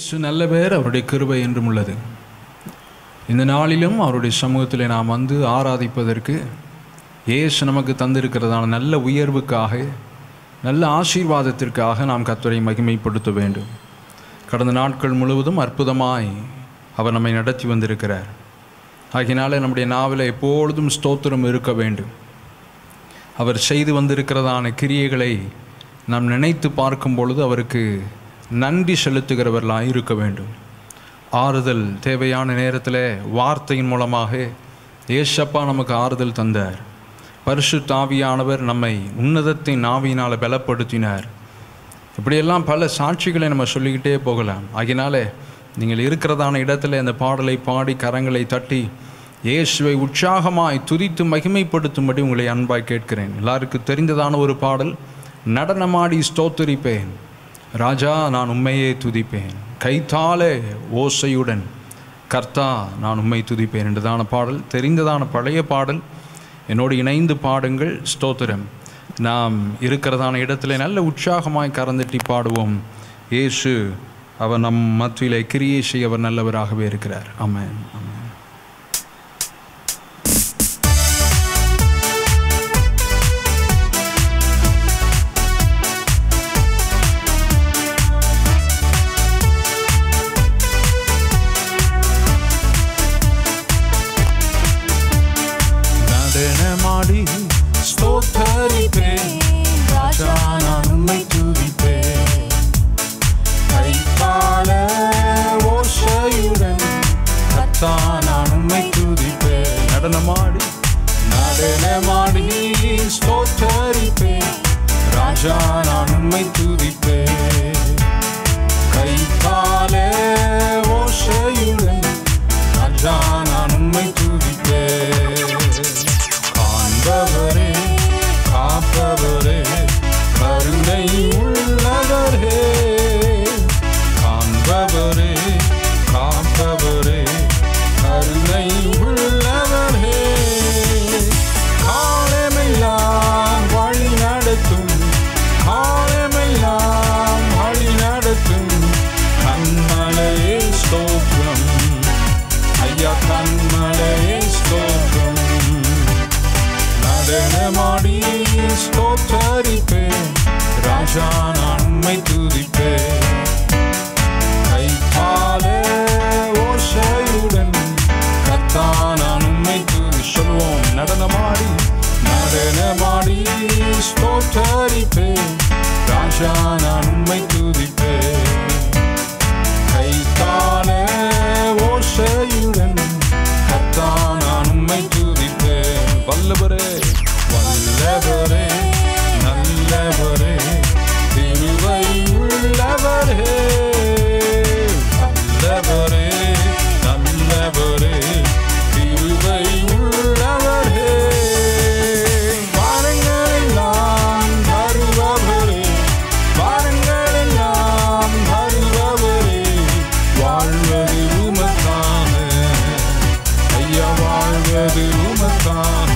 இயேசு நல்ல பேர் அவருடைய கிருபை என்றும் உள்ளது இந்த நாளிலும் அவருடைய சமூகத்தில் நாம் வந்து ஆராதிப்பதற்கு இயேசு நமக்கு தந்திருக்கிறதான நல்ல உயர்வுக்காக நல்ல ஆசீர்வாதத்திற்காக நாம் கர்த்தரை மகிமைப்படுத்த வேண்டும் கடந்த நாட்கள் முழுவதும் அற்புதமாய் அவர் நம்மை நடத்தி வந்திருக்கிறார் ஆகையினால நம்முடைய நாவில் எப்பொழுதும் ஸ்தோத்திரம் இருக்க வேண்டும் அவர் செய்து வந்திருக்கிறதான கிரியைகளை நாம் நினைத்து பார்க்கும் பொழுது அவருக்கு நன்றி செலுத்துகிறவர்களாக இருக்க வேண்டும் ஆறுதல் தேவையான நேரத்தில் வார்த்தையின் மூலமாக ஏசப்பா நமக்கு ஆறுதல் தந்தார் பரிசு தாவியானவர் நம்மை உன்னதத்தின் ஆவியினால் பலப்படுத்தினார் இப்படியெல்லாம் பல சாட்சிகளை நம்ம சொல்லிக்கிட்டே போகலாம் ஆகினால நீங்கள் இருக்கிறதான இடத்துல இந்த பாடலை பாடி கரங்களை தட்டி இயேசுவை உற்சாகமாய் துதித்து மகிமைப்படுத்தும்படி உங்களை அன்பாய் கேட்கிறேன் எல்லாருக்கும் தெரிந்ததான ஒரு பாடல் நடனமாடி ஸ்தோத்தரிப்பேன் ராஜா நான் உண்மையே துதிப்பேன் கைத்தாலே ஓசையுடன் கர்த்தா நான் உண்மை துதிப்பேன் என்றதான பாடல் தெரிந்ததான பழைய பாடல் என்னோடு இணைந்து பாடுங்கள் ஸ்தோத்திரம் நாம் இருக்கிறதான இடத்துல நல்ல உற்சாகமாய் கறந்துட்டி பாடுவோம் இயேசு அவர் நம் மத்தியிலே கிரியை செய்ய அவர் நல்லவராகவே இருக்கிறார் ஆமென் ஆமென் நடனமாடி ஸ்தோத்தரிப்பேன் ராஜா நான் உம்மை துதிப்பேன் கைத்தாள ஓசையுடன் கர்த்தா நான் உம்மை துதிப்பேன் நடனமாடி நடனமாடி ஸ்தோத்தரிப்பேன் ராஜா நான் உம்மை துதிப்பேன் கைத்தாள ஓசையுடன் ராஜா நான் உம்மை துதிப்பேன் காண்பவரே காப்பவரே கருணை உள்ளவரே காண்பவரே காப்பவரே கருணை உள்ளவரே காலமெல்லாம் வழி நடத்தும் காலமெல்லாம் வழி நடத்தும் கண்மலையே ஸ்தோத்திரம் ஐயா கண்மலையே ஸ்தோத்திரம் நடனமாடி ஸ்தோத்தரிப்பேன் ராஜா நான் உம்மை துதிப்பேன் கைத்தாலே ஓசையுடன் கத்தா நான் உம்மை துதி சொல்வோம் நடனமாடி நடனமாடி ஸ்தோத்தரிப்பேன் ராஜா நான் உம்மை துதிப்பேன் கைத்தாலே ஓசையுடன் கத்தா நான் உம்மை துதிப்பேன் வல்லவரே வல்லவரே நல்லவரே திருவை உள்ளவரே வல்லவரே நல்லவரே திருவை உள்ளவரே வாரங்களெல்லாம் வருபவரே வாரங்களெல்லாம் வருபவரே வாழ்வது உமக்காக ஐயா வாழ்வது உமக்காக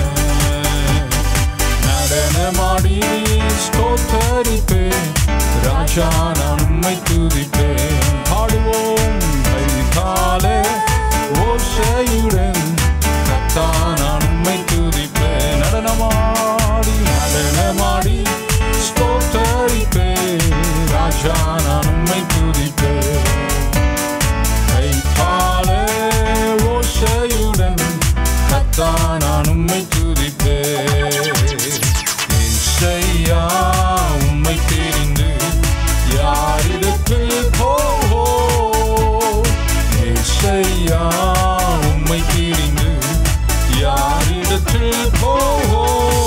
நடனமாடி ஸ்தோத்தரிப்பேன் ராஜா நான் உம்மை துதிப்பேன் பாடுவோம் கைகாலே ஓசையுடன் கத்தா நான் உம்மை துதிப்பேன் நடனமாடி நடனமாடி ஸ்தோத்தரிப்பேன் ராஜா நான் உம்மை துதிப்பேன் கைத்தாலே ஓசையுடன் கத்தா நான் உம்மை துதிப்பேன் இசையா உம்மை தெரிந்து யாரிடத்தில் போவோ இசையா உம்மை தெரிந்து யாரிடத்தில் போவோ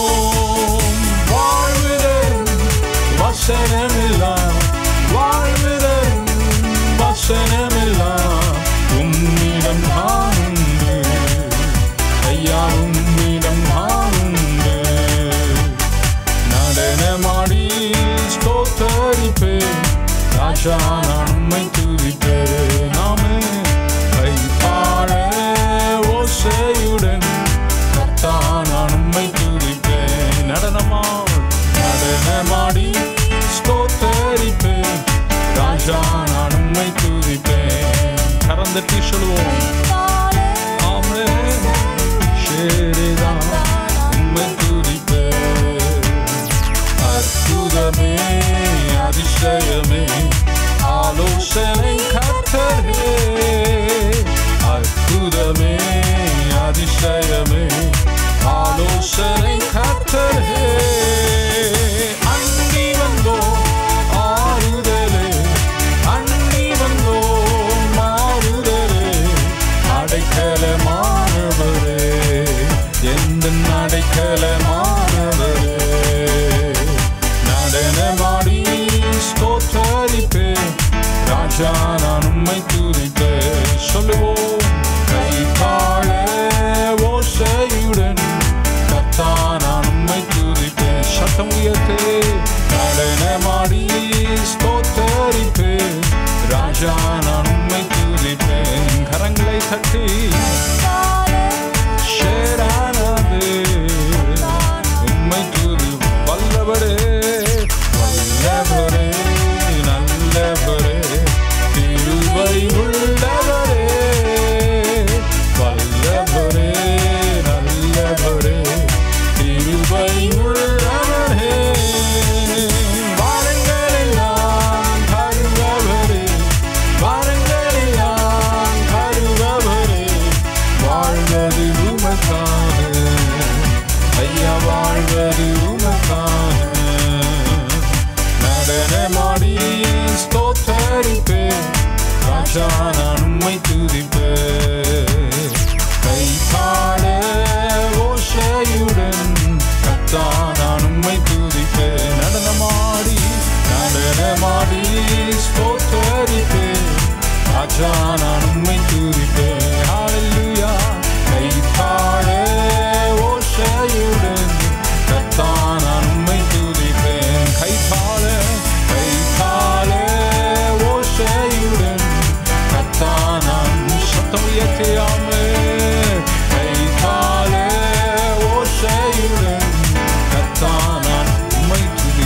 வாழ்விதன் வசனமில்லாம் வாழ்விதன் வசனமில்லாம் உம்மிடம் நான் உண்டு ஐயா உம்மிடம் நான் உண்டு நடனமாடி ஸ்தோத்தரிப்பேன் ராஜா நான் உம்மை துதிப்பேன் நாமே கைத்தாழ ஓசையுடன் கர்த்தா நான் உம்மை துதிப்பேன் நடனமா நடனமாடி ஸ்தோத்தரிப்பேன் ராஜா நான் உம்மை துதிப்பேன் கரம் தட்டி சொல்லுவோம் ஆமென் ஷேரிதான் உம்மை துதிப்பேன் அற்புதமே அதிசயமே ஆலோசனை கத்தரே அற்புதமே அதிசயமே ஆலோசனை கத்தரே அன்னி வந்தோ ஆறுதலே அன்னி வந்தோ மாறுதலே அடைக்கலமானவரே எந்த அடைக்கலமானவரே நடனமாடி ஸ்தோத்தரிப்பே ராஜா நான் உம்மை துதிப்பே சொல்லுவோம் கை தாழ ஓசையுடன் கத்தா நான் உம்மை துதிப்பேன் சத்தம் உயர்த்தே நடனமாடி ஸ்தோத்தரிப்பே ராஜா நான் உம்மை துதிப்பேன் கரங்களை தட்டி ஷேரானது உம்மை துதி வல்லவரே வல்லவரே நல்லவரே திருவை உள்ளவரே வல்லவரே நல்லவரே திருவை உள்ளவரே வாரங்களெல்லாம் கருவவரே வாரங்களெல்லாம் கருவவரே வாழ்வது உமக்காக ஐயா வாழ்வது உமக்காக நடனமாடி ஸ்தோத்தரிப்பே ராஜா நான் உம்மை துதிப்பே கை பாட ஓசையுடன் கத்தா நான் உம்மை துதிப்பே நடனமாடி நடனமாடி ஸ்தோத்தரிப்பே ராஜா நான் உம்மை துதிப்பே ஹalleluya கை பாட ஓசையுடன் கத்தா நான் உம்மை துதிப்பேன் கை பாட கை பாட ஓசையுடன் கத்தா நான் சத்தம் உயர்த்தியாமே கை பாட ஓசையுடன் கத்தா நான் உம்மை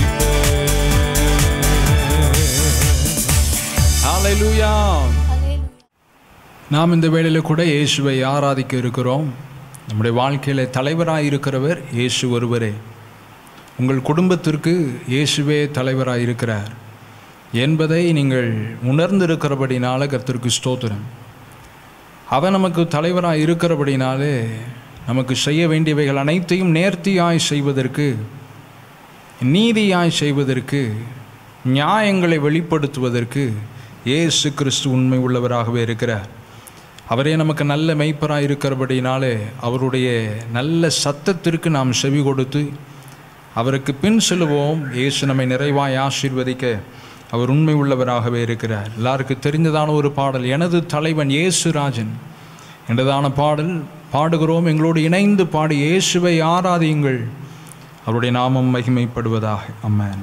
துதிப்பேன் ஹalleluya நாம் இந்த வேளையில் கூட இயேசுவை ஆராதிக்க இருக்கிறோம் நம்முடைய வாழ்க்கையில் தலைவராக இருக்கிறவர் இயேசு ஒருவரே உங்கள் குடும்பத்திற்கு இயேசுவே தலைவராக இருக்கிறார் என்பதை நீங்கள் உணர்ந்திருக்கிறபடினால கர்த்தருக்கு ஸ்தோத்திரம் அவன் நமக்கு தலைவராக இருக்கிறபடினாலே நமக்கு செய்ய வேண்டியவைகள் அனைத்தையும் நேர்த்தியாய் செய்வதற்கு நீதியாய் செய்வதற்கு நியாயங்களை வெளிப்படுத்துவதற்கு இயேசு கிறிஸ்து உண்மை உள்ளவராகவே இருக்கிறார் அவரே நமக்கு நல்ல மெய்ப்பராக இருக்கிறபடினாலே அவருடைய நல்ல சத்தத்திற்கு நாம் செவி கொடுத்து அவருக்கு பின் செல்லுவோம் இயேசு நம்மை நிறைவாய் ஆசீர்வதிக்க அவர் உண்மை உள்ளவராகவே இருக்கிறார் எல்லாருக்கும் தெரிந்ததான ஒரு பாடல் எனது தலைவன் இயேசு ராஜன் என்றதான பாடல் பாடுகிறோம் எங்களோடு இணைந்து பாடி இயேசுவை ஆராதியுங்கள் அவருடைய நாமம் மகிமைப்படுவதாக அம்மன்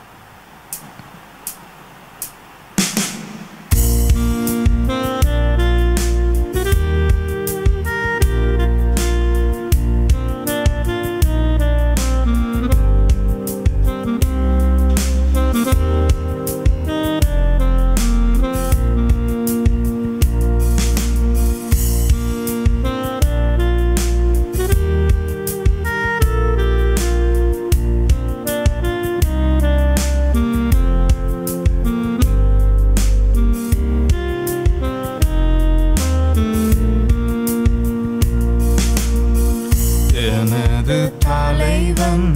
எனது தலைவன்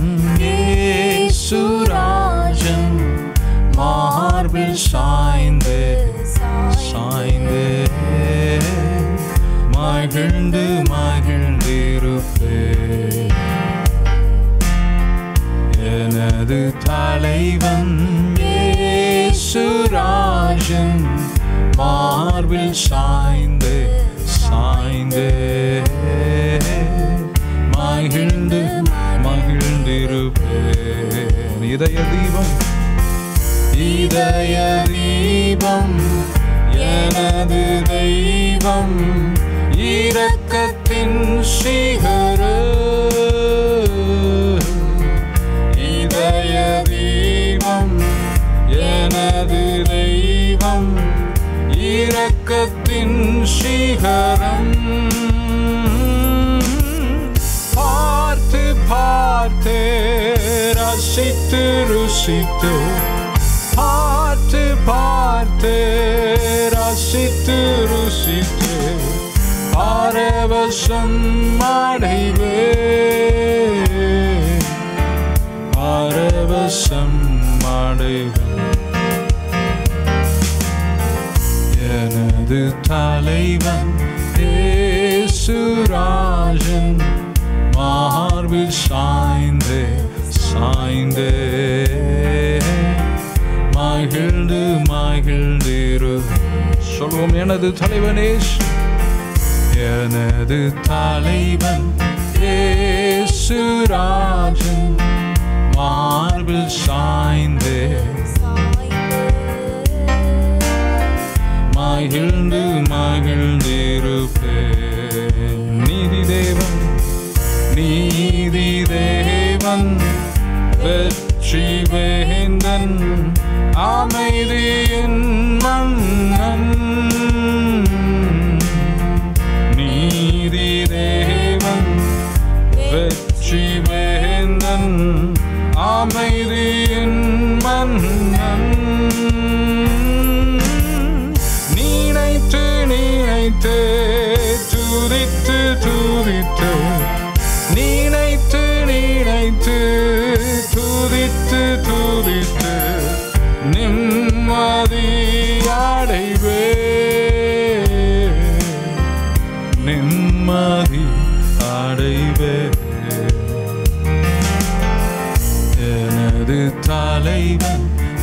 இயேசுராஜன் மார்பில் சாய்ந்து சாய்ந்து மகிழ்ந்து மகிழ்ந்திருப்பே எனது தலைவன் இயேசுராஜன் மார்பில் சாய்ந்து சாய்ந்து மகிழ்ந்து மகிழ்ந்திருப்பேன் இதய தீபம் இதய தீபம் எனது தெய்வம் இரக்கத்தின் சிகர இதய தீபம் எனது தெய்வம் இரக்கத்தின் ருசித்து பார்த்து பார்த்து ரசித்து ருசித்து பாரவசம் அடைவே பாரவசம் அடைவே எனது தலைவன் ஏசுராஜன் மார்பில் சாய்ந்தே சாய்ந்தே மகிழ்ந்து மகிழ்ந்திரு சொல்வோம் எனது தலைவனேஷ் எனது தலைவன் ஏசுராஜன் மார்பில் சாய்ந்தே மகிழ்ந்து மகிழ்ந்திருப்பேன் நீதி தேவன் நீதி தேவன் வெற்றி வேந்தன் அமைதியின் மன்னன் நீதி தேவன் வெற்றி வேந்தன் அமைதியின் மன்னன் நினைத்து நினைத்து துதித்து துதித்து நினைத்து நினைத்து துதித்து துதித்து நிம்மதி அடைவே நிம்மதி அடைவே எனது தலைவன்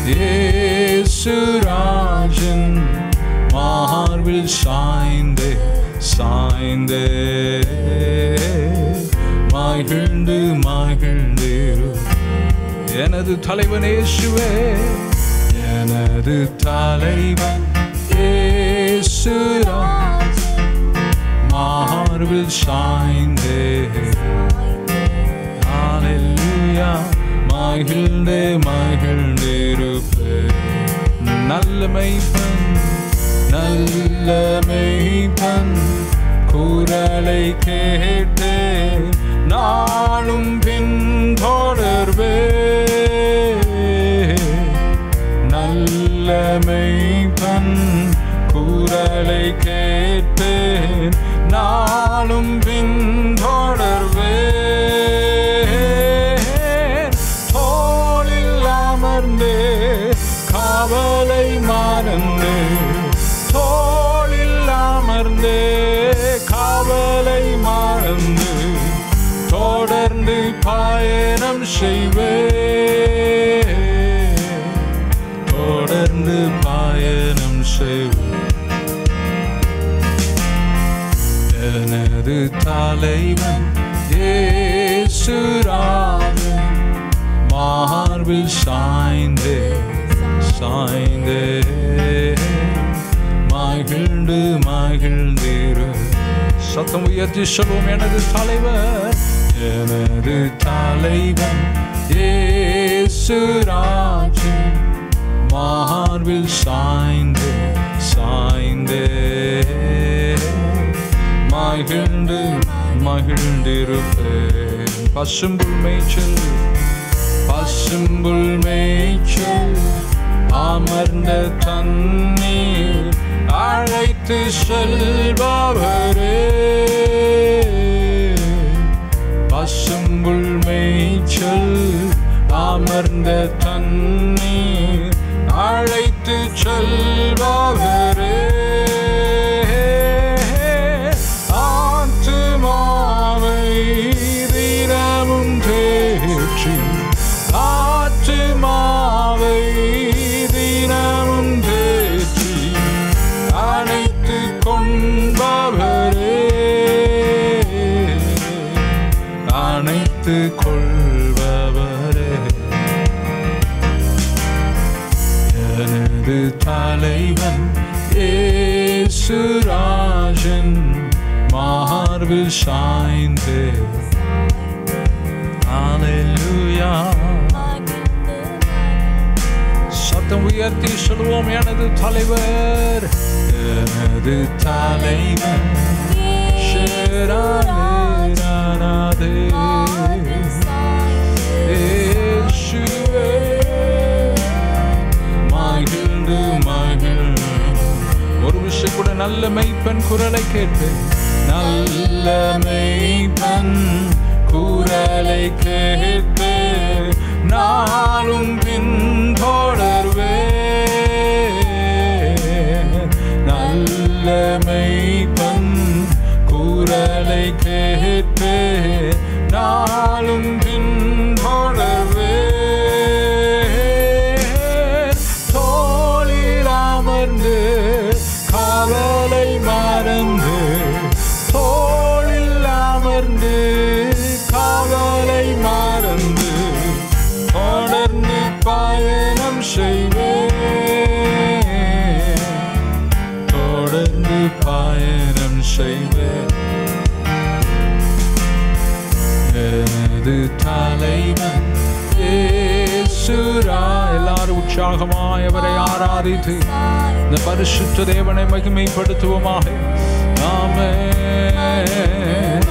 ஏசுராஜன் மார்பில் சாய்ந்தே சாய்ந்தே மகிழ்ந்து மகிழ்ந்திரு எனது தலைவன் இயேசுவே எனது தலைவன் ஏசுராஜ் மார்பில் சாய்ந்தே ஹalleluya மகிழ்ந்தே மகிழ்ந்திருப்பே நல்ல மெய்ப்பன் நல்ல மெய்ப்பன் குரலை கேட்டு நாளும் பின்தொடர்வே நல்ல மெய்ப்பன் குரலை கேட்டு நாளும் பின்தொடர்வே தோளில் அமர்ந்தே காவலை மறந்து தோளில் அமர்ந்தே காவலை மறந்து தொடர்ந்து பயணம் செய்வே தொடர்ந்து பயணம் செய்வே எனது தலைவன் ஏசுராமன் மார்பில் சாய்ந்தே சாய்ந்தே மகிழ்ந்து மகிழ்ந்திரு சத்தம் உயர்த்தி சொல்வோம் எனது தலைவர் எனது தலைவன் ஏசுராஜன் மார்பில் சாய்ந்து சாய்ந்தே மகிழ்ந்து மகிழ்ந்திருப்பேன் பசும்புல் மேய்ச்சல் பசும்புல் மேய்ச்சல் அமர்ந்த தண்ணீர் அழைத்து செல்பவரே பசும்புல் மேய்ச்சல் அமர்ந்த தண்ணீர் அழைத்து செல்பவரே ஆத்துமாவை தினமும் தேற்றி ஆத்துமாவை தினமும் தேற்றி அணைத்து கொண்டவரே அணைத்து கொள்பவரே எனது தலைவன் ஏசுராஜன் மார்பில் சாய்ந்து Hallelujah. சத்தம் உயர்த்தி சொல்வோம் எனது தலைவர் எனது தலைவர் ஷேரானே இயேசுவே குரலை கேட்பேன் நல்ல மெய்ப்பன் குரலை கேட்பேன் நாளும் பின்தொடர்வேன் நல்ல மெய்ப்பன் குரலை கேட்பேன் நாளும் பின்தொடர்வேன் தோளில் அமர்ந்து கவலை மறந்து தோளில் அமர்ந்து கவலை மறந்து தொடர்ந்து பயணம் செய்வேன் தொடர்ந்து பயணம் செய்வேன் எனது தலைவன் இயேசுரா எல்லாரும் உற்சாகமாய் அவரை ஆராதித்து இந்த பரிசுத்த தேவனை மகிமைப்படுத்துவோமாக ஆமென்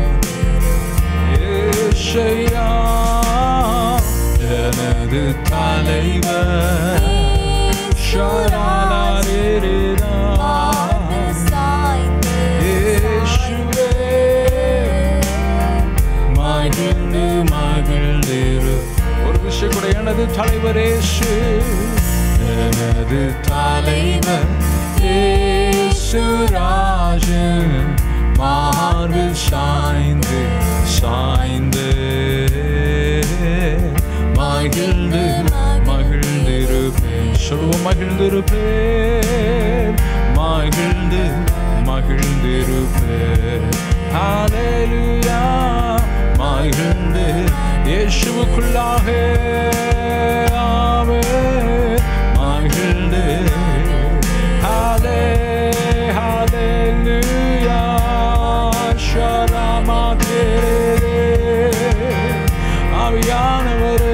ஏசையா எனது தலைவர் ஷராலாரேரா. இயேசுவே, மகிழ்ந்து மகிழ்ந்திரு ஒரு விஷயம் கூட எனது தலைவர் இயேசு எனது தலைவர் இயேசுராஜன் மார்பில் சாய்ந்து சாய்ந்து மகிழ்ந்து மகிழ்ந்திருப்பேன் சொல்லுவோம் மகிழ்ந்திருப்பேன் மகிழ்ந்து மகிழ்ந்திருப்பேன் ஹalleluya மகிழ்ந்து இயேசுவுக்குள்ளாக ஆமென் மகிழ்ந்து ஹalலே ஹalleluya ஷரமாதே ஆவியானவரே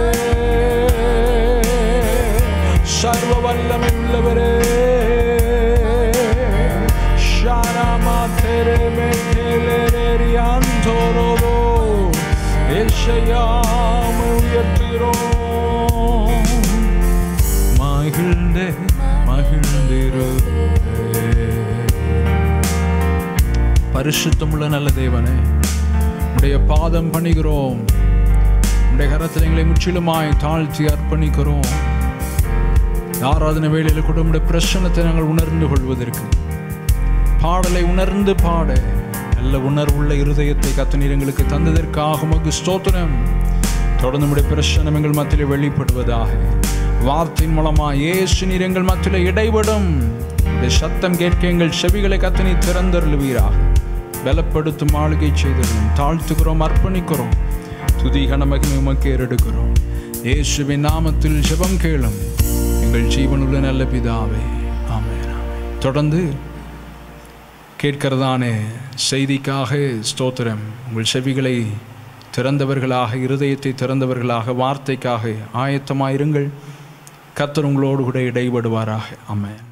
சர்வ வல்லமை உள்ளவரே ஷரமாதே மெக்கேலேரியாந்தோரோதோ ஏசையாமை உயர்த்துகிறோம் மகிழ்ந்தே மகிழ்ந்திருப்பே பரிசுத்தமுள்ள நல்ல தேவனே உடைய பாதம் பணிகிறோம் உடைய கரத்தில் எங்களை முற்றிலுமாய் தாழ்த்தி அர்ப்பணிக்கிறோம் ஆராதனை வேளையில் கூட உடைய பிரசனத்தை நாங்கள் உணர்ந்து கொள்வதற்கு பாடலை உணர்ந்து பாட நல்ல உணர்வுள்ள இருதயத்தை கத்தனீர் எங்களுக்கு தந்ததற்காக உமக்கு ஸ்தோத்திரம் தொடர்ந்து உடைய பிரசனம் எங்கள் மத்தியிலே வெளிப்படுவதாக வார்த்தையின் மூலமா இயேசு நீர் எங்கள் மத்தியிலே இடைபடும் உடைய சத்தம் கேட்க எங்கள் செவிகளை கத்தனி திறந்தருளுவீராக பலப்படுத்தும் ஆளுகை செய்திருந்தோம் தாழ்த்துகிறோம் அர்ப்பணிக்கிறோம் துதி கனமகிமை உமக்கு ஏறெடுக்கிறோம் இயேசுவின் நாமத்தில் ஜெபம் கேளும் எங்கள் ஜீவனுள்ள நல்ல பிதாவே ஆமென் ஆமென். தொடர்ந்து கேட்கிறதான செய்திக்காக ஸ்தோத்திரம் உங்கள் செவிகளை திறந்தவர்களாக இருதயத்தை திறந்தவர்களாக வார்த்தைக்காக ஆயத்தமாயிருங்கள் கர்த்தர் உங்களோடு கூட இடைபடுவாராக ஆமென்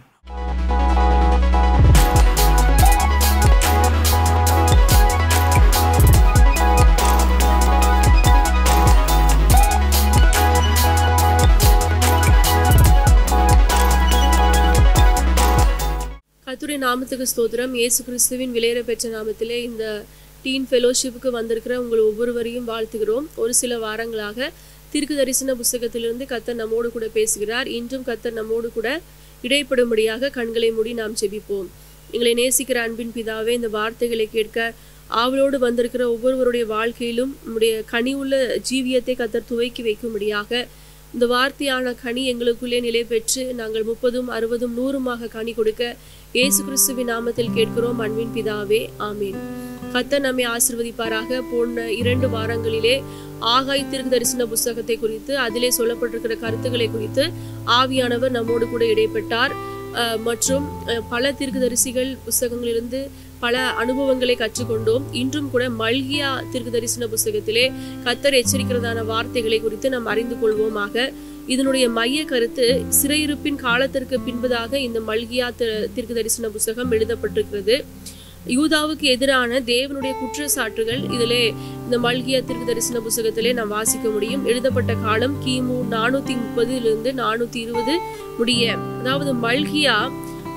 கர்த்தருடைய நாமத்துக்கு ஸ்தோத்திரம் இயேசு கிறிஸ்துவின் விலையேற பெற்ற நாமத்திலே இந்த டீன் ஃபெலோஷிப்புக்கு வந்திருக்கிற உங்கள் ஒவ்வொருவரையும் வாழ்த்துகிறோம் ஒரு சில வாரங்களாக தீர்க்க தரிசன புஸ்தகத்திலிருந்து கத்தர் நம்மோடு கூட பேசுகிறார் இன்றும் கத்தர் நம்மோடு கூட இடைப்படும்படியாக கண்களை மூடி நாம் ஜெபிப்போம் எங்களை நேசிக்கிற அன்பின் பிதாவே இந்த வார்த்தைகளை கேட்க ஆவலோடு வந்திருக்கிற ஒவ்வொருவருடைய வாழ்க்கையிலும் நம்முடைய கனி உள்ள ஜீவியத்தை கத்தர் துவக்கி வைக்கும்படியாக இந்த வார்த்தையான கனி எங்களுக்குள்ளே நிலை பெற்று நாங்கள் முப்பதும் அறுபதும் நூறுமாக கனி கொடுக்க இயேசு கிறிஸ்துவின் நாமத்தில் கேட்கிறோம் அன்பின் பிதாவே ஆமீன் கத்தர் நம்மை ஆசிர்வதிப்பாராக போன இரண்டு வாரங்களிலே ஆகாய் தீர்க்க தரிசன புஸ்தகத்தை குறித்து அதிலே சொல்லப்பட்டிருக்கிற கருத்துக்களை குறித்து ஆவியானவர் நம்மோடு கூட இடைப்பட்டார் அஹ், மற்றும் அஹ், பல தீர்க்கதரிசிகள் புஸ்தகங்களிலிருந்து பல அனுபவங்களை கற்றுக்கொண்டோம் இன்றும் கூட மல்கியா தீர்க்க தரிசன புஸ்தகத்திலே கத்தர் எச்சரிக்கிறதான வார்த்தைகளை குறித்து நாம் அறிந்து கொள்வோமாக இதனுடைய மைய கருத்து சிறையிருப்பின் காலத்திற்கு பின்பதாக இந்த மல்கியா தி- தீர்க்க தரிசன புஸ்தகம் எழுதப்பட்டிருக்கிறது யூதாவுக்கு எதிரான தேவனுடைய குற்றச்சாட்டுகள் இதிலே இந்த மல்கியா தீர்க்க தரிசன புஸ்தகத்திலே நாம் வாசிக்க முடியும் எழுதப்பட்ட காலம் கிமு நானூத்தி முப்பதிலிருந்து நானூத்தி இருபது முடிய அதாவது மல்கியா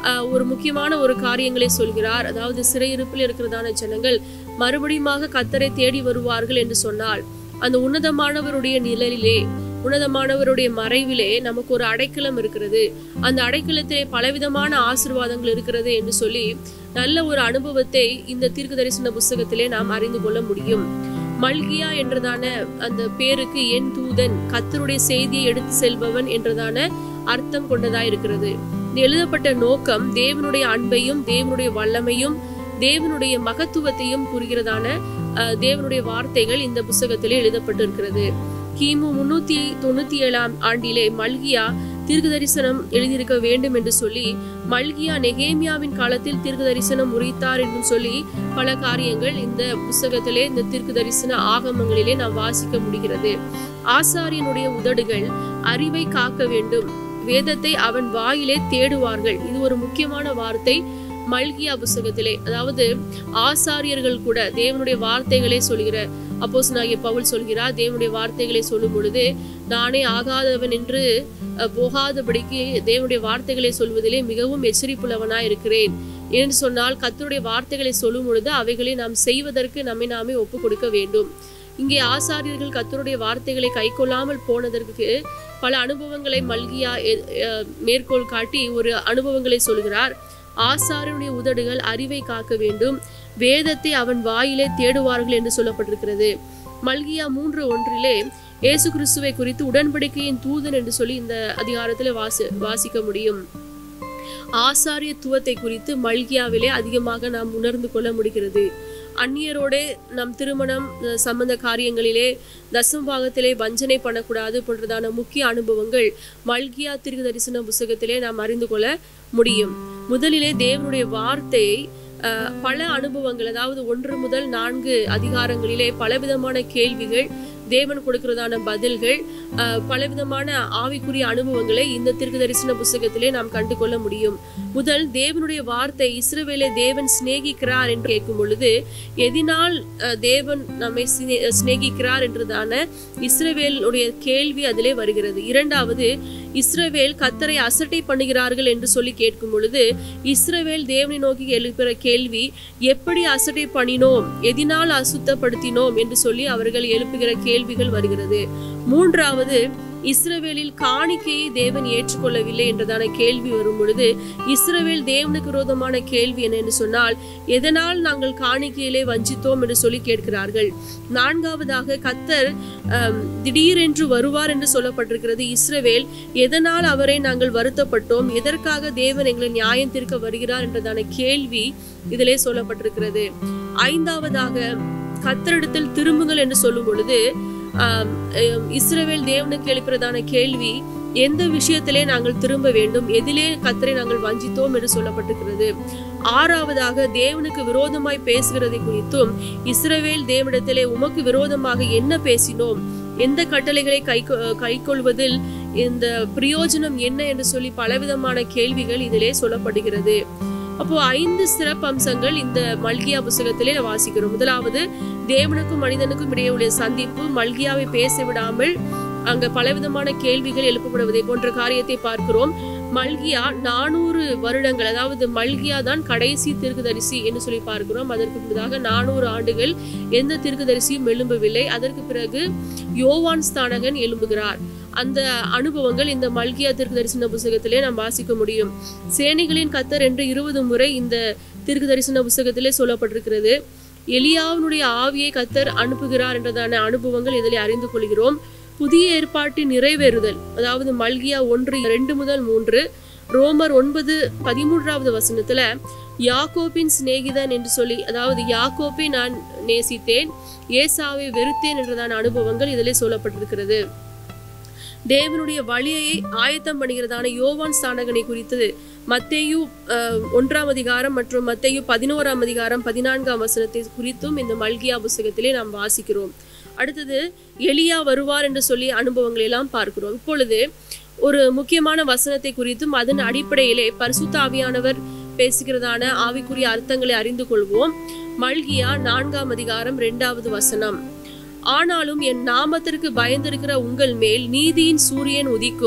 ஆஹ், ஒரு முக்கியமான ஒரு காரியங்களை சொல்கிறார் அதாவது சிறையிருப்பில் இருக்கிறதான ஜனங்கள் மறுபடியுமாக கத்தரை தேடி வருவார்கள் என்று சொன்னால் அந்த உன்னதமானவருடைய நிழலிலே உன்னதமானவருடைய மறைவிலே நமக்கு ஒரு அடைக்கலம் இருக்கிறது அந்த அடைக்கலத்திலே பலவிதமான ஆசீர்வாதங்கள் இருக்கிறது என்று சொல்லி நல்ல ஒரு அனுபவத்தை இந்த தீர்க்க தரிசன புஸ்தகத்திலே நாம் அறிந்து கொள்ள முடியும் மல்கியா என்றதான அந்த பேருக்கு என் தூதன் கத்தருடைய செய்தியை எடுத்து செல்பவன் என்றதான அர்த்தம் கொண்டதா இருக்கிறது இந்த எழுதப்பட்ட நோக்கம் தேவனுடைய அன்பையும் தேவனுடைய வல்லமையும் தேவனுடைய மகத்துவத்தையும் கூறுகிறதான அஹ், தேவனுடைய வார்த்தைகள் இந்த புஸ்தகத்திலே எழுதப்பட்டிருக்கிறது கிமு முன்னூத்தி தொண்ணூத்தி ஏழாம் ஆண்டிலே மல்கியா தீர்க்க தரிசனம் எழுதியிருக்க வேண்டும் என்று சொல்லி மல்கியா நெகேமியாவின் காலத்தில் தீர்க்க தரிசனம் உரைத்தார் என்றும் சொல்லி பல காரியங்கள் இந்த புஸ்தகத்திலே இந்த தீர்க்க தரிசன ஆகமங்களிலே நாம் வாசிக்க முடிகிறது ஆசாரியனுடைய உதடுகள் அறிவை காக்க வேண்டும் வேதத்தை அவன் வாயிலே தேடுவார்கள் இது ஒரு முக்கியமான வார்த்தை மல்கியா புஸ்தகத்திலே அதாவது ஆசாரியர்கள் கூட தேவனுடைய வார்த்தைகளை சொல்கிற அப்போஸ்தலனாகிய பவுல் சொல்கிறார் தேவனுடைய வார்த்தைகளை சொல்லும் பொழுது நானே ஆகாதவன் என்று அஹ், போகாதபடிக்கு தேவனுடைய வார்த்தைகளை சொல்வதிலே மிகவும் எச்சரிப்புள்ளவனாய் இருக்கிறேன் என்று சொன்னால் கர்த்தருடைய வார்த்தைகளை சொல்லும் பொழுது அவைகளை நாம் செய்வதற்கு நம்மை நாமே ஒப்பு கொடுக்க வேண்டும் இங்கே ஆசாரியர்கள் கர்த்தருடைய வார்த்தைகளை கைக்கொள்ளாமல் போனதற்கு பல அனுபவங்களை மல்கியா எ- அஹ், மேற்கோள் காட்டி ஒரு அனுபவங்களை சொல்கிறார் ஆசாரியனுடைய உதடுகள் அறிவை காக்க வேண்டும் வேதத்தை அவன் வாயிலே தேடுவார்கள் என்று சொல்லப்பட்டிருக்கிறது மல்கியா மூன்று ஒன்றிலே இயேசு கிறிஸ்துவை குறித்து உடன்படிக்கையின் தூதன் என்று சொல்லி இந்த அதிகாரத்தில் வாசி வாசிக்க முடியும் ஆசாரியத்துவத்தை குறித்து மல்கியாவிலே அதிகமாக நாம் உணர்ந்து கொள்ள முடிகிறது அந்நியரோட நம் திருமணம் அஹ், சம்பந்த காரியங்களிலே தசம பாகத்திலே வஞ்சனை பண்ணக்கூடாது போன்றதான முக்கிய அனுபவங்கள் மல்கியா திருக்கு தரிசன புஸ்தகத்திலே நாம் அறிந்து கொள்ள முடியும் முதலிலே தேவனுடைய வார்த்தையை அஹ், பல அனுபவங்கள் அதாவது ஒன்று முதல் நான்கு அதிகாரங்களிலே பலவிதமான கேள்விகள் தேவன் கொடுக்கிறதான பதில்கள் அஹ், பலவிதமான ஆவிக்குரிய அனுபவங்களை இந்த தீர்க்க தரிசன புஸ்தகத்திலே நாம் கண்டு கொள்ள முடியும் முதல் தேவனுடைய வார்த்தை இஸ்ரவேலை தேவன் சிநேகிக்கிறார் என்று கேட்கும் பொழுது எதினால் அஹ், தேவன் நம்மை சிநே- சிநேகிக்கிறார் என்றதான இஸ்ரவேலுடைய கேள்வி அதிலே வருகிறது இரண்டாவது இஸ்ரவேல் கத்தரை அசட்டை பண்ணுகிறார்கள் என்று சொல்லி கேட்கும் பொழுது இஸ்ரவேல் தேவனை நோக்கி எழுப்புகிற கேள்வி எப்படி அசட்டை பண்ணினோம் எதினால் அசுத்தப்படுத்தினோம் என்று சொல்லி அவர்கள் எழுப்புகிற கேள்விகள் வருகிறது மூன்றாவது இஸ்ரவேலில் காணிக்கையை தேவன் ஏற்றுக்கொள்ளவில்லை என்றதான கேள்வி வரும் பொழுது இஸ்ரவேல் தேவனுக்கு விரோதமான கேள்வி என்ன என்று சொன்னால் எதனால் நாங்கள் காணிக்கையிலே வஞ்சித்தோம் என்று சொல்லி கேட்கிறார்கள் நான்காவதாக கத்தர் ஆம், திடீரென்று வருவார் என்று சொல்லப்பட்டிருக்கிறது இஸ்ரவேல் எதனால் அவரை நாங்கள் வருத்தப்பட்டோம் எதற்காக தேவன் எங்களை நியாயம் தீர்க்க வருகிறார் என்றதான கேள்வி இதிலே சொல்லப்பட்டிருக்கிறது ஐந்தாவதாக கத்தரிடத்தில் திரும்புங்கள் என்று சொல்லும் பொழுது ஆம், அஹ், இஸ்ரவேல் தேவனுக்கு எழுப்புறதான கேள்வி எந்த விஷயத்திலே நாங்கள் திரும்ப வேண்டும் எதிலே கத்தரை நாங்கள் வஞ்சித்தோம் என்று சொல்லப்பட்டிருக்கிறது ஆறாவதாக தேவனுக்கு விரோதமாய் பேசுகிறதை குறித்தும் இஸ்ரவேல் தேவனிடத்திலே உமக்கு விரோதமாக என்ன பேசினோம் எந்த கட்டளைகளை கை கைக்கொள்வதில் இந்த பிரயோஜனம் என்ன என்று சொல்லி பலவிதமான கேள்விகள் இதிலே சொல்லப்படுகிறது அப்போ ஐந்து சிறப்பு அம்சங்கள் இந்த மல்கியா புஸ்தகத்திலே வாசிக்கிறோம் முதலாவது தேவனுக்கும் மனிதனுக்கும் இடையே உள்ள சந்திப்பு மல்கியாவை பேச விடாமல் அங்க பலவிதமான கேள்விகள் எழுப்பப்படுவதை போன்ற காரியத்தை பார்க்கிறோம் மல்கியா நானூறு வருடங்கள் அதாவது மல்கியா தான் கடைசி தீர்க்கதரிசி என்று சொல்லி பார்க்கிறோம் அதற்கு முன்னதாக நானூறு ஆண்டுகள் எந்த தீர்க்கதரிசியும் எழும்பவில்லை அதற்கு பிறகு யோவான் ஸ்தானகன் எழும்புகிறார் அந்த அனுபவங்கள் இந்த மல்கியா தீர்க்க தரிசன புஸ்தகத்திலே நாம் வாசிக்க முடியும் சேனைகளின் கத்தர் என்று இருபது முறை இந்த தீர்க்க தரிசன புஸ்தகத்திலே சொல்லப்பட்டிருக்கிறது எலியாவினுடைய ஆவியை கத்தர் அனுப்புகிறார் என்றதான அனுபவங்கள் இதில் அறிந்து கொள்கிறோம் புதிய ஏற்பாட்டின் நிறைவேறுதல் அதாவது மல்கியா ஒன்று ரெண்டு முதல் மூன்று ரோமர் ஒன்பது பதிமூன்றாவது வசனத்துல யாக்கோபின் சிநேகிதன் என்று சொல்லி அதாவது யாக்கோப்பை நான் நேசித்தேன் ஏசாவை வெறுத்தேன் என்றதான அனுபவங்கள் இதிலே சொல்லப்பட்டிருக்கிறது தேவனுடைய வழியை ஆயத்தம் பண்ணுகிறதான யோவான் ஸ்தானகனை குறித்தது மத்தேயு அஹ், ஒன்றாம் அதிகாரம் மற்றும் மத்தேயு பதினோராம் அதிகாரம் பதினான்காம் வசனத்தை குறித்தும் இந்த மல்கியா புஸ்தகத்திலே நாம் வாசிக்கிறோம் அடுத்தது எலியா வருவார் என்று சொல்லி அனுபவங்களை எல்லாம் பார்க்கிறோம் இப்பொழுது ஒரு முக்கியமான வசனத்தை குறித்தும் அதன் அடிப்படையிலே பரிசுத்த ஆவியானவர் பேசுகிறதான ஆவிக்குரிய அர்த்தங்களை அறிந்து கொள்வோம் மல்கியா நான்காம் அதிகாரம் இரண்டாவது வசனம் ஆனாலும் என் நாமத்திற்கு பயந்திருக்கிற உங்கள் மேல் நீதியின் சூரியன் உதிக்கும்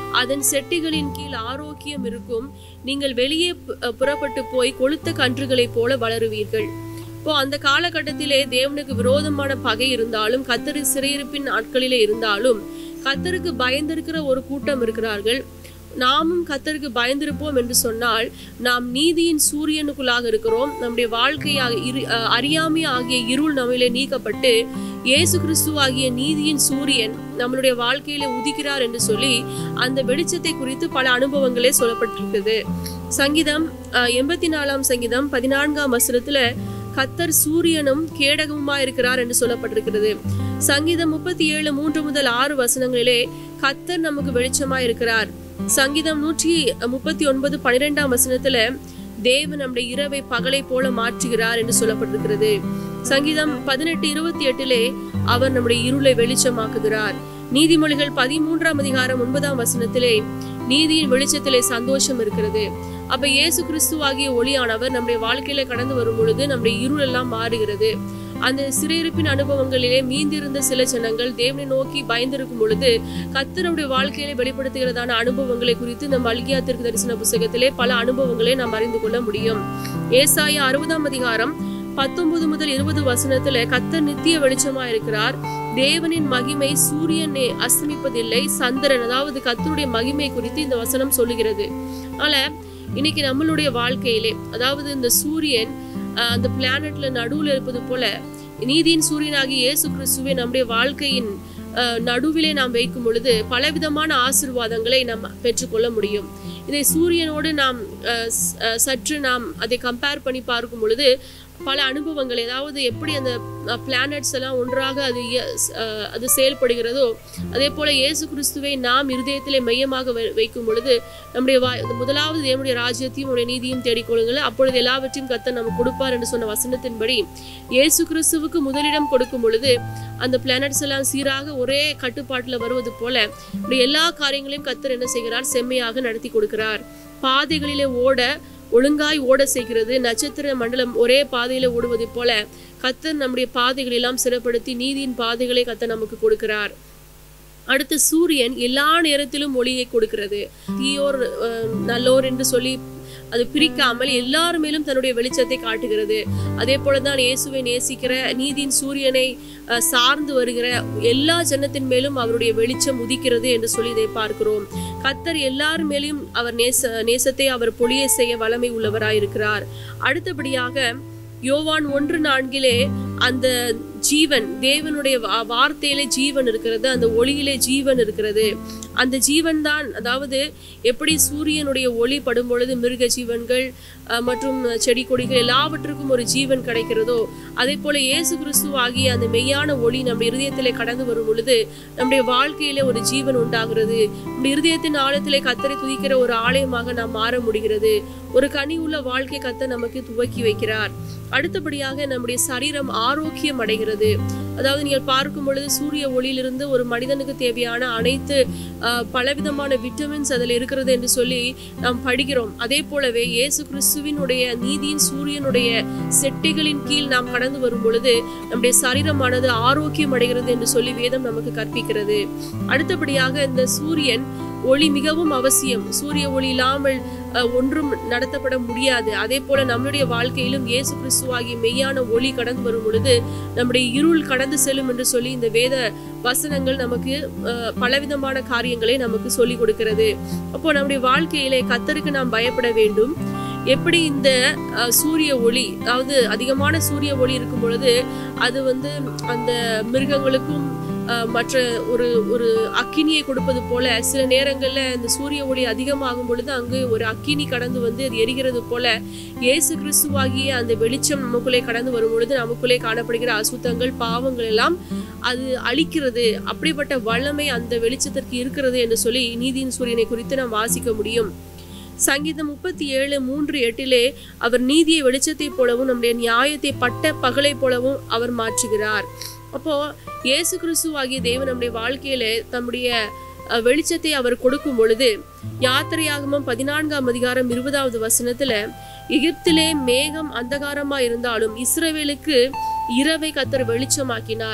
அதன் செட்டிகளின் கீழ் ஆரோக்கியம் இருக்கும் நீங்கள் வெளியே பு- அஹ் புறப்பட்டு போய் கொளுத்த கன்றுகளைப் போல வளருவீர்கள் இப்போ அந்த காலகட்டத்திலே தேவனுக்கு விரோதமான பகை இருந்தாலும் கத்தரி சிறையிருப்பின் நாட்களிலே இருந்தாலும் கத்தருக்கு பயந்திருக்கிற ஒரு கூட்டம் இருக்கிறார்கள் நாமும் கத்தருக்கு பயந்திருப்போம் என்று சொன்னால் நாம் நீதியின் சூரியனுக்குள்ளாக இருக்கிறோம் நம்முடைய வாழ்க்கையாக இரு அஹ் அறியாமை ஆகிய இருள் நம்மிலே நீக்கப்பட்டு இயேசு கிறிஸ்து ஆகிய நீதியின் சூரியன் நம்மளுடைய வாழ்க்கையில உதிக்கிறார் என்று சொல்லி அந்த வெளிச்சத்தை குறித்து பல அனுபவங்களே சொல்லப்பட்டிருக்குது சங்கீதம் அஹ், எண்பத்தி நாலாம் சங்கீதம் பதினான்காம் வசனத்துல கத்தர் சூரியனும் கேடகமுமா இருக்கிறார் என்று சொல்லப்பட்டிருக்கிறது சங்கீதம் முப்பத்தி ஏழு மூன்று முதல் ஆறு வசனங்களிலே கத்தர் நமக்கு வெளிச்சமா இருக்கிறார் சங்கீதம் நூற்றி முப்பத்தி ஒன்பது பன்னிரெண்டாம் வசனத்துல தேவன் நம்முடைய இரவை பகலை போல மாற்றுகிறார் என்று சொல்லப்பட்டிருக்கிறது சங்கீதம் பதினெட்டு இருபத்தி எட்டிலே அவர் நம்முடைய இருளை வெளிச்சமாக்குகிறார் நீதிமொழிகள் பதிமூன்றாம் அதிகாரம் ஒன்பதாம் வசனத்திலே நீதியின் வெளிச்சத்திலே சந்தோஷம் இருக்கிறது அப்ப இயேசு கிறிஸ்துவாகிய ஒளியானவர் நம்முடைய வாழ்க்கையில கடந்து வரும் பொழுது நம்முடைய இருள் எல்லாம் மாறுகிறது அந்த சிறையிருப்பின் அனுபவங்களிலே மீந்திருந்த சில ஜனங்கள் தேவனை நோக்கி பயந்திருக்கும் பொழுது கத்தருடைய வாழ்க்கையிலே வெளிப்படுத்துகிறதான அனுபவங்களை குறித்து நம்ம அல்கியா திருக்கு தரிசன புஸ்தகத்திலே பல அனுபவங்களை நாம் அறிந்து கொள்ள முடியும் ஏசாயா அறுபதாம் அதிகாரம் பத்தொன்பது முதல் இருபது வசனத்துல கத்தர் நித்திய வெளிச்சமா இருக்கிறார் தேவனின் மகிமை சூரியனை அஸ்தமிப்பதில்லை சந்திரன் அதாவது கத்தருடைய மகிமை குறித்து இந்த வசனம் சொல்லுகிறது அதனால இன்னைக்கு நம்மளுடைய வாழ்க்கையிலே அதாவது இந்த சூரியன் ஆஹ், அந்த பிளானட்ல நடுவுல இருப்பது போல நீதியின் சூரியனாகிய இயேசு கிறிஸ்துவை நம்முடைய வாழ்க்கையின் ஆஹ், நடுவிலே நாம் வைக்கும் பொழுது பலவிதமான ஆசீர்வாதங்களை நாம் பெற்றுக்கொள்ள முடியும் இதை சூரியனோடு நாம் ஆஹ், ஸ்- ஆஹ், சற்று நாம் அதை கம்பேர் பண்ணி பார்க்கும் பொழுது பல அனுபவங்கள் ஏதாவது எப்படி அந்த பிளானட்ஸ் எல்லாம் ஒன்றாக அது இய- ஸ்- ஆஹ், அது செயல்படுகிறதோ அதே போல இயேசு கிறிஸ்துவை நாம் இருதயத்திலே மையமாக வை- வைக்கும் பொழுது நம்முடைய வா இந்த முதலாவது தேவனுடைய ராஜ்யத்தையும் அவருடைய நீதியும் தேடிக்கொள்ளுங்கள் அப்பொழுது எல்லாவற்றையும் கர்த்தர் நமக்கு கொடுப்பார் என்று சொன்ன வசனத்தின்படி இயேசு கிறிஸ்துவுக்கு முதலிடம் கொடுக்கும் பொழுது அந்த பிளானட்ஸ் எல்லாம் சீராக ஒரே கட்டுப்பாட்டில் வருவது போல இப்படி எல்லா காரியங்களையும் கர்த்தர் என்ன செய்கிறார் செம்மையாக நடத்தி கொடுக்கிறார் பாதைகளிலே ஓட ஒழுங்காய் ஓட செய்கிறது நட்சத்திர மண்டலம் ஒரே பாதையில ஓடுவது போல கத்தர் நம்முடைய பாதைகள் எல்லாம் சிறப்படுத்தி நீதியின் பாதைகளை கத்தர் நமக்கு கொடுக்கிறார் அடுத்து சூரியன் எல்லா நேரத்திலும் ஒளியை கொடுக்கிறது தீயோர் அஹ், நல்லோர் என்று சொல்லி அது பிரிக்காமல் எல்லார் மேலும் தன்னுடைய வெளிச்சத்தை காட்டுகிறது அதே போலதான் இயேசுவை நேசிக்கிற நீதியின் சூரியனை அஹ், சார்ந்து வருகிற எல்லா ஜனத்தின் மேலும் அவருடைய வெளிச்சம் உதிக்கிறது என்று சொல்லி இதை பார்க்கிறோம் கத்தர் எல்லார் மேலும் அவர் நேச நேசத்தை அவர் பொழிய செய்ய வல்லமை உள்ளவராயிருக்கிறார் அடுத்தபடியாக யோவான் ஒன்று நான்கிலே அந்த ஜீவன் தேவனுடைய வா- வார்த்தையிலே ஜீவன் இருக்கிறது அந்த ஒளியிலே ஜீவன் இருக்கிறது அந்த ஜீவன் தான் அதாவது எப்படி சூரியனுடைய ஒளி படும் பொழுது மிருக ஜீவன்கள் அஹ், மற்றும் செடி கொடிகள் எல்லாவற்றுக்கும் ஒரு ஜீவன் கிடைக்கிறதோ அதே போல இயேசு கிறிஸ்து ஆகிய அந்த மெய்யான ஒளி நம்முடைய இருதயத்திலே கடந்து வரும் பொழுது நம்முடைய வாழ்க்கையிலே ஒரு ஜீவன் உண்டாகிறது நம்முடைய இருதயத்தின் ஆழத்திலே கத்தரை துதிக்கிற ஒரு ஆலயமாக நாம் மாற முடிகிறது ஒரு கனி உள்ள வாழ்க்கை கத்த நமக்கு துவக்கி வைக்கிறார் அடுத்தபடியாக நம்முடைய சரீரம் ஆரோக்கியம் அடைகிறது அதாவது நீங்கள் பார்க்கும் பொழுது சூரிய ஒளியிலிருந்து ஒரு மனிதனுக்கு தேவையான அனைத்து ஆஹ், பலவிதமான விட்டமின்ஸ் அதில் இருக்கிறது என்று சொல்லி நாம் படிக்கிறோம் அதே போலவே இயேசு கிறிஸ்துவினுடைய நீதியின் சூரியனுடைய செட்டைகளின் கீழ் நாம் கடந்து வரும் பொழுது நம்முடைய சரீரமானது ஆரோக்கியம் அடைகிறது என்று சொல்லி வேதம் நமக்கு கற்பிக்கிறது அடுத்தபடியாக இந்த சூரியன் ஒளி மிகவும் அவசியம் சூரிய ஒளி இல்லாமல் அஹ், ஒன்றும் நடத்தப்பட முடியாது அதே போல நம்மளுடைய வாழ்க்கையிலும் இயேசு கிறிஸ்துவாகிய மெய்யான ஒளி கடந்து வரும் பொழுது நம்முடைய இருள் கடந்து செல்லும் என்று சொல்லி இந்த வேத வசனங்கள் நமக்கு அஹ், பலவிதமான காரியங்களை நமக்கு சொல்லிக் கொடுக்கிறது அப்போ நம்முடைய வாழ்க்கையிலே கத்தருக்கு நாம் பயப்பட வேண்டும் எப்படி இந்த அஹ், சூரிய ஒளி அதாவது அதிகமான சூரிய ஒளி இருக்கும் பொழுது அது வந்து அந்த மிருகங்களுக்கும் அஹ், மற்ற ஒரு ஒரு அக்கினியை கொடுப்பது போல சில நேரங்கள்ல இந்த சூரிய ஒளி அதிகமாகும் பொழுது அங்கு ஒரு அக்கினி கடந்து வந்து அது எரிகிறது போல இயேசு கிறிஸ்துவாகிய அந்த வெளிச்சம் நமக்குள்ளே கடந்து வரும் பொழுது நமக்குள்ளே காணப்படுகிற அசுத்தங்கள் பாவங்கள் எல்லாம் அது அழிக்கிறது அப்படிப்பட்ட வல்லமை அந்த வெளிச்சத்திற்கு இருக்கிறது என்று சொல்லி நீதியின் சூரியனை குறித்து நாம் வாசிக்க முடியும் சங்கீதம் முப்பத்தி ஏழு மூன்று எட்டிலே அவர் நீதியை வெளிச்சத்தைப் போலவும் நம்முடைய நியாயத்தை பட்ட பகலைப் போலவும் அவர் மாற்றுகிறார் அப்போ இயேசு கிறிஸ்து ஆகிய தேவன் நம்முடைய வாழ்க்கையில தம்முடைய அஹ், வெளிச்சத்தை அவர் கொடுக்கும் பொழுது யாத்திரையாகமம் பதினான்காம் அதிகாரம் இருபதாவது வசனத்துல எகிப்திலே மேகம் அந்தகாரமா இருந்தாலும் இஸ்ரவேலுக்கு இரவை கத்தர் வெளிச்சமாக்கினார்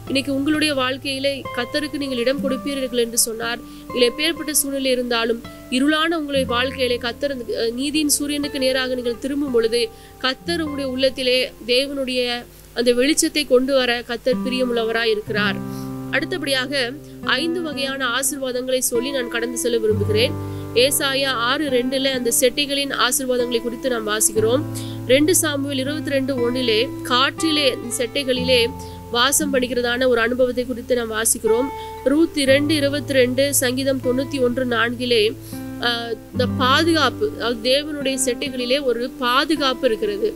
இன்னைக்கு உங்களுடைய வாழ்க்கையிலே கத்தருக்கு நீங்கள் இடம் கொடுப்பீர்கள் என்று சொன்னார் இல்லை எப்பேற்பட்ட சூழ்நிலை இருந்தாலும் இருளான உங்களுடைய வாழ்க்கையிலே கத்தர் அந்த, அஹ், நீதியின் சூரியனுக்கு நேராக நீங்கள் திரும்பும் பொழுது கத்தர் உங்களுடைய உள்ளத்திலே தேவனுடைய அந்த வெளிச்சத்தை கொண்டு வர கத்தர் பிரியமுள்ளவராய் இருக்கிறார் அடுத்தபடியாக ஐந்து வகையான ஆசீர்வாதங்களை சொல்லி நான் கடந்து செல்ல விரும்புகிறேன் ஏசாயா ஆறு ரெண்டுல அந்த செட்டிகளின் ஆசீர்வாதங்களை குறித்து நாம் வாசிக்கிறோம் ரெண்டு சாமுவேல் இருபத்தி ரெண்டு ஒண்ணிலே காற்றிலே இந்த செட்டைகளிலே வாசம் பண்ணுகிறதான ஒரு அனுபவத்தை குறித்து நாம் வாசிக்கிறோம் ரூத் இரண்டு இருபத்தி ரெண்டு சங்கீதம் தொண்ணூத்தி ஒன்று நான்கிலே ஆஹ், இந்த பாதுகாப்பு அதாவது தேவனுடைய செட்டைகளிலே ஒரு பாதுகாப்பு இருக்கிறது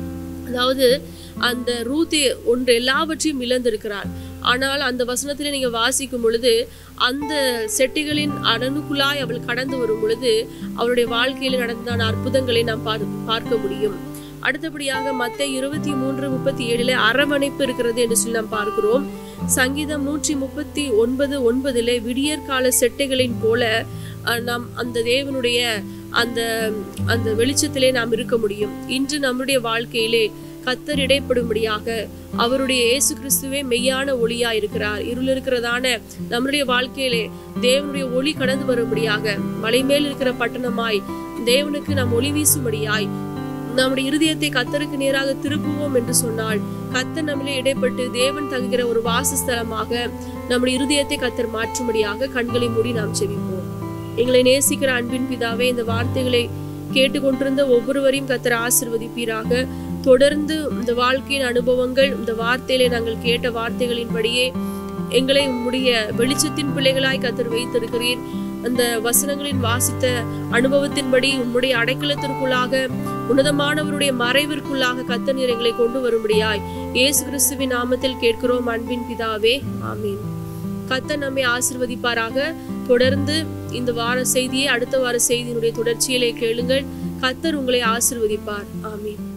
அதாவது அந்த ரூத்தே ஒன்று எல்லாவற்றையும் இழந்திருக்கிறார் ஆனால் அந்த வசனத்திலே நீங்க வாசிக்கும் பொழுது அந்த செட்டிகளின் அடனுக்குள்ளாய் அவள் கடந்து வரும் பொழுது அவளுடைய வாழ்க்கையில் நடந்தான அற்புதங்களை நாம் பார்- பார்க்க முடியும் அடுத்தபடியாக மத்த இருபத்தி மூன்று முப்பத்தி ஏழுல அரவணைப்பு இருக்கிறது என்று சொல்லி நாம் பார்க்கிறோம் சங்கீதம் நூற்றி முப்பத்தி ஒன்பது ஒன்பதுல விடியற்கால செட்டைகளின் போல அஹ், நாம் அந்த தேவனுடைய அந்த அந்த வெளிச்சத்திலே நாம் இருக்க முடியும் இன்று நம்முடைய வாழ்க்கையிலே கத்தர் இடைப்படும்படியாக அவருடைய இயேசு கிறிஸ்துவே மெய்யான ஒளியா இருக்கிறார் இருள் இருக்கிறதான நம்முடைய வாழ்க்கையிலே தேவனுடைய ஒளி கடந்து வரும்படியாக மலை மேல் இருக்கிற பட்டணமாய் தேவனுக்கு நாம் ஒளி வீசும்படியாய் நம்முடைய இருதயத்தை கத்தருக்கு நேராக திருப்புவோம் என்று சொன்னால் கத்தர் நம்மளே இடைப்பட்டு தேவன் தங்குகிற ஒரு வாசஸ்தலமாக நம்முடைய இருதயத்தை கத்தர் மாற்றும்படியாக கண்களை மூடி நாம் செவிப்போம் எங்களை நேசிக்கிற அன்பின் பிதாவே இந்த வார்த்தைகளை கேட்டுக்கொண்டிருந்த ஒவ்வொருவரையும் கத்தர் ஆசிர்வதிப்பீராக தொடர்ந்து இந்த வாழ்க்கையின் அனுபவங்கள் இந்த வார்த்தையிலே நாங்கள் கேட்ட வார்த்தைகளின்படியே எங்களை உம்முடைய வெளிச்சத்தின் பிள்ளைகளாய் கத்தர் வைத்திருக்கிறீர் அந்த வசனங்களின் வாசித்த அனுபவத்தின்படி உம்முடைய அடைக்கலத்திற்குள்ளாக உன்னதமானவருடைய மறைவிற்குள்ளாக கத்தர் நீர் எங்களை கொண்டு வரும்படியாய் இயேசு கிறிஸ்துவின் நாமத்தில் கேட்கிறோம் அன்பின் பிதாவே ஆமீன் கத்தர் நம்மை ஆசிர்வதிப்பாராக தொடர்ந்து இந்த வார செய்தியை அடுத்த வார செய்தியினுடைய தொடர்ச்சியிலே கேளுங்கள் கத்தர் உங்களை ஆசிர்வதிப்பார் ஆமீன்